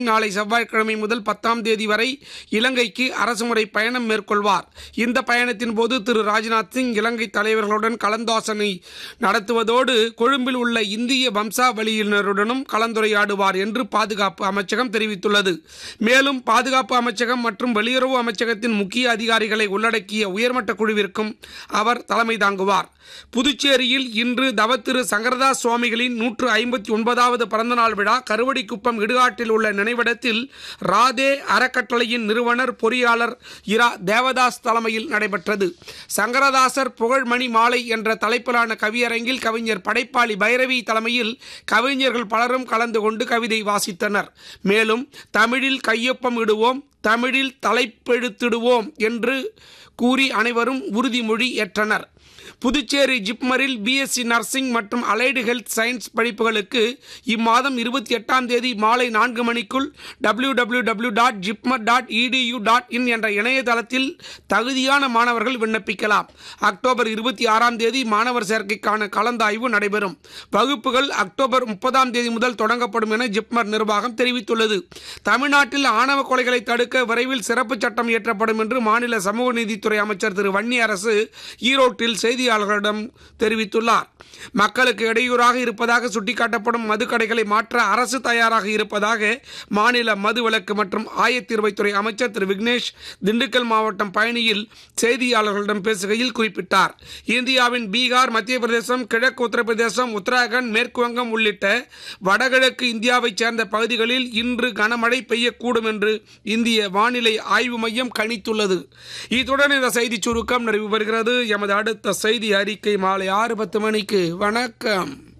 நாளை செவ்வாய்க்கிழமை முதல் பத்தாம் தேதி வரை இலங்கைக்கு அரசுமுறை பயணம் மேற்கொள்வார் இந்த பயணத்தின் போது திரு ராஜ்நாத் சிங் இலங்கை தலைவர்களுடன் கலந்தாசனை நடத்துவதோடு கொழும்பில் உள்ள இந்திய வம்சாவளியினருடனும் கலந்துரையாடுவார் என்று பாதுகாப்பு அமைச்சகம் தெரிவித்துள்ளது மேலும் பாதுகாப்பு அமைச்சகம் மற்றும் வெளியுறவு அமைச்சகத்தின் முக்கிய அதிகாரிகளை உள்ளடக்கிய உயர்மட்ட குழுவிற்கும் அவர் தலைமை தாங்குவார் புதுச்சேரியில் இன்று தவத்திரு சங்கரதாஸ் சுவாமிகளின் நூற்று ஐம்பத்தி ஒன்பதாவது பிறந்தநாள் விழா கருவடிக்குப்பம் இடுகாட்டில் உள்ள நினைவிடத்தில் ராதே அறக்கட்டளையின் நிறுவனர் பொறியாளர் இரா தேவதாஸ் தலைமையில் நடைபெற்றது சங்கரதாசர் புகழ்மணி மாலை என்ற தலைப்பிலான கவியரங்கில் கவிஞர் படைப்பாளி பைரவி தலைமையில் கவிஞர்கள் பலரும் கலந்து கொண்டு கவிதை வாசித்தனர் மேலும் தமிழில் கையொப்பம் இடுவோம் தமிழில் தலைப்பெழுத்திடுவோம் என்று கூறி அனைவரும் உறுதிமொழி ஏற்றனர் புதுச்சேரி ஜிப்மரில் பிஎஸ்சி நர்சிங் மற்றும் அலைடு ஹெல்த் சயின்ஸ் படிப்புகளுக்கு இம்மாதம் இருபத்தி எட்டாம் தேதி மாலை நான்கு மணிக்குள் W W W dot JIPMER dot edu dot in என்ற இணையதளத்தில் தகுதியான மாணவர்கள் விண்ணப்பிக்கலாம் அக்டோபர் இருபத்தி ஆறாம் தேதி மாணவர் சேர்க்கைக்கான கலந்தாய்வு நடைபெறும் வகுப்புகள் அக்டோபர் முப்பதாம் தேதி முதல் தொடங்கப்படும் என ஜிப்மர் நிர்வாகம் தெரிவித்துள்ளது தமிழ்நாட்டில் ஆணவ கொலைகளை தடுக்க விரைவில் சிறப்பு சட்டம் இயற்றப்படும் என்று மாநில சமூக நீதித்துறை அமைச்சர் திரு வன்னி அரசு ஈரோட்டில் செய்தியாளர்களிடம் தெரிவித்துள்ளார் மக்களுக்கு இடையூறாக இருப்பதாக சுட்டிக்காட்டப்படும் மதுக்கடைகளை மாற்ற அரசு தயாராக இருப்பதாக மாநில மதுவிலக்கு மற்றும் ஆயத்தீர்வைத்துறை அமைச்சர் திரு விக்னேஷ் திண்டுக்கல் மாவட்டம் பயணியில் செய்தியாளர்களிடம் பேசுகையில் குறிப்பிட்டார் இந்தியாவின் பீகார் மத்திய பிரதேசம் கிழக்கு உத்தரப்பிரதேசம் உத்தராகண்ட் மேற்கு வங்கம் உள்ளிட்ட வடகிழக்கு இந்தியாவைச் சேர்ந்த பகுதிகளில் இன்று கனமழை பெய்யக்கூடும் என்று இந்திய வானிலை ஆய்வு மையம் கணித்துள்ளது இத்துடன் இந்த செய்திச் சுருக்கம் நிறைவு பெறுகிறது எமது அடுத்த செய்தி அறிக்கை மாலை ஆறு பத்து மணிக்கு வணக்கம்